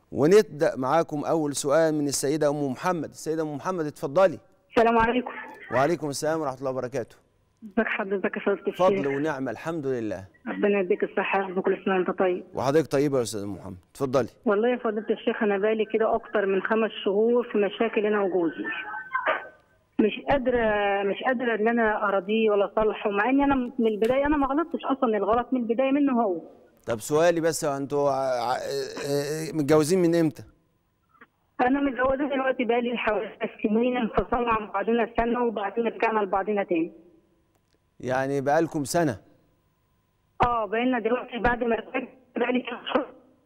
ونبدا معاكم اول سؤال من السيده ام محمد السيده ام محمد اتفضلي السلام عليكم وعليكم السلام ورحمه الله وبركاته ازيك حضرتك يا فضيلة الشيخ فضل ونعمه الحمد لله ربنا يديك الصحة يا رب كل سنة وانت طيب وحضرتك طيبه يا استاذ أم محمد اتفضلي والله يا فضيلة الشيخ أنا بالي كده أكتر من خمس شهور في مشاكل أنا وجوزي مش قادرة مش قادرة إن أنا أراضيه ولا أصالحه مع إني أنا من البداية أنا ما غلطتش أصلا الغلط من البداية منه هو طب سؤالي بس انتوا ع- ع- اه- متجوزين من امتى أنا متجوزة دلوقتي بقالي حوالي ثلاث سنين انفصلنا عن بعضنا سنة وبعدين رجعنا لبعضنا تاني يعني بقالكم سنه اه بقينا دلوقتي بعد ما رجعت بقالي كام شهر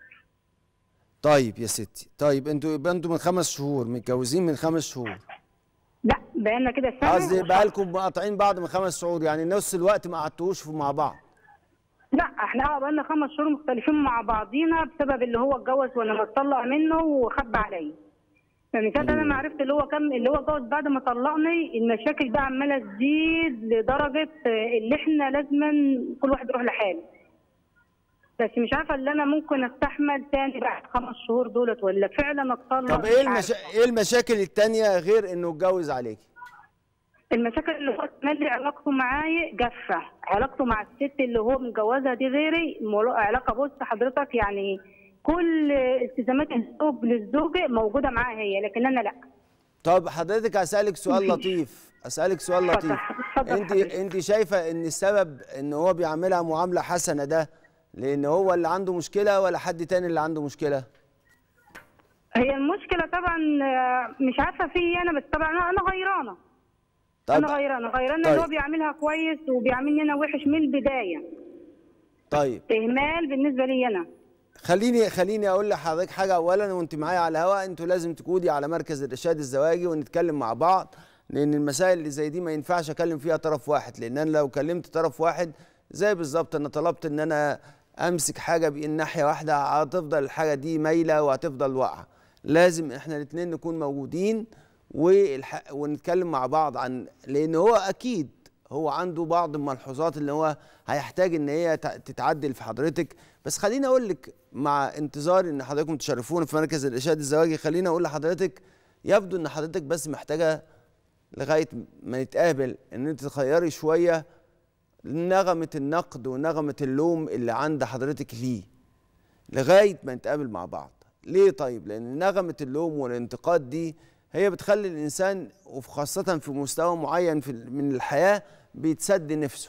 طيب يا ستي طيب انتوا يبقى انتوا من خمس شهور متجوزين من خمس شهور لا بقينا كده سنة قصدي وشهر. بقالكم مقاطعين بعض من خمس شهور يعني نص الوقت ما قعدتوش مع بعض لا احنا اه بقالنا خمس شهور مختلفين مع بعضينا بسبب اللي هو اتجوز وانا متطلق منه وخبى عليا فمن ساعه انا ما عرفت اللي هو كم اللي هو اتجوز بعد ما طلقني المشاكل بقى عماله تزيد لدرجه آه، اللي احنا لازما كل واحد يروح لحاله بس مش عارفه اللي انا ممكن استحمل تاني بعد خمس شهور دولت ولا فعلا اتطلق طب ايه مش المشا... عارفة. ايه المشاكل التانية غير انه اتجوز عليكي المشاكل اللي هو مالي علاقته معايا جافه علاقته مع الست اللي هو متجوزها دي غيري مولو- علاقه بص حضرتك يعني كل التزامات الزوج للزوجه موجوده معاها هي لكن انا لا طب حضرتك اسالك سؤال مفيش. لطيف اسالك سؤال اتفضل، لطيف اتفضل انت حضرتك. انت شايفه ان السبب ان هو بيعملها معامله حسنه ده لان هو اللي عنده مشكله ولا حد تاني اللي عنده مشكله هي المشكله طبعا آه، مش عارفه في انا بس طبعا انا أنا غيرانه طب انا غيرانه غيرانه طيب. اللي هو بيعملها كويس وبيعاملني انا وحش من البدايه طيب اهمال بالنسبه لي انا خليني خليني اقول لحضرتك حاجه اولا وانت معايا على الهواء انتوا لازم تكوني على مركز الارشاد الزواجي ونتكلم مع بعض لان المسائل اللي زي دي ما ينفعش اكلم فيها طرف واحد لان انا لو كلمت طرف واحد زي بالظبط انا طلبت ان انا امسك حاجه بان ناحيه واحده هتفضل الحاجه دي مايله وهتفضل واقعه لازم احنا الاثنين نكون موجودين والح... ونتكلم مع بعض عن لان هو اكيد هو عنده بعض الملحوظات اللي هو هيحتاج ان هي ت- تتعدل في حضرتك بس خليني اقول لك مع انتظار ان حضراتكم تشرفونا في مركز الارشاد الزواجي خليني اقول لحضرتك يبدو ان حضرتك بس محتاجه لغايه ما نتقابل ان انت تغيري شويه نغمه النقد ونغمه اللوم اللي عند حضرتك ليه لغايه ما نتقابل مع بعض ليه طيب لان نغمه اللوم والانتقاد دي هي بتخلي الانسان وخاصه في مستوى معين في من الحياه بيتسد نفسه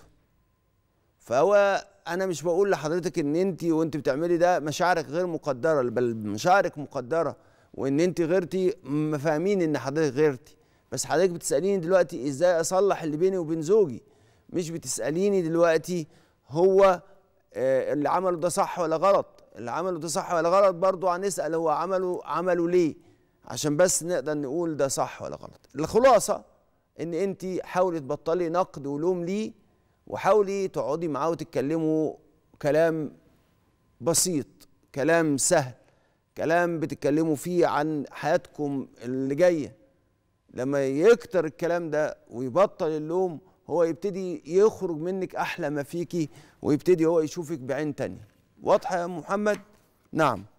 فهو انا مش بقول لحضرتك ان انت وانت بتعملي ده مشاعرك غير مقدره بل مشاعرك مقدره وان انت غيرتي م- فاهمين ان حضرتك غيرتي بس حضرتك بتساليني دلوقتي ازاي اصلح اللي بيني وبين زوجي مش بتساليني دلوقتي هو آه، اللي عمله ده صح ولا غلط اللي عمله ده صح ولا غلط برضه هنسال هو عمله عمله ليه عشان بس نقدر نقول ده صح ولا غلط الخلاصه ان انت حاولي تبطلي نقد ولوم ليه وحاولي تقعدي معاه وتتكلموا كلام بسيط كلام سهل كلام بتتكلموا فيه عن حياتكم اللي جايه لما يكتر الكلام ده ويبطل اللوم هو يبتدي يخرج منك احلى ما فيكي ويبتدي هو يشوفك بعين تانية واضحه يا محمد نعم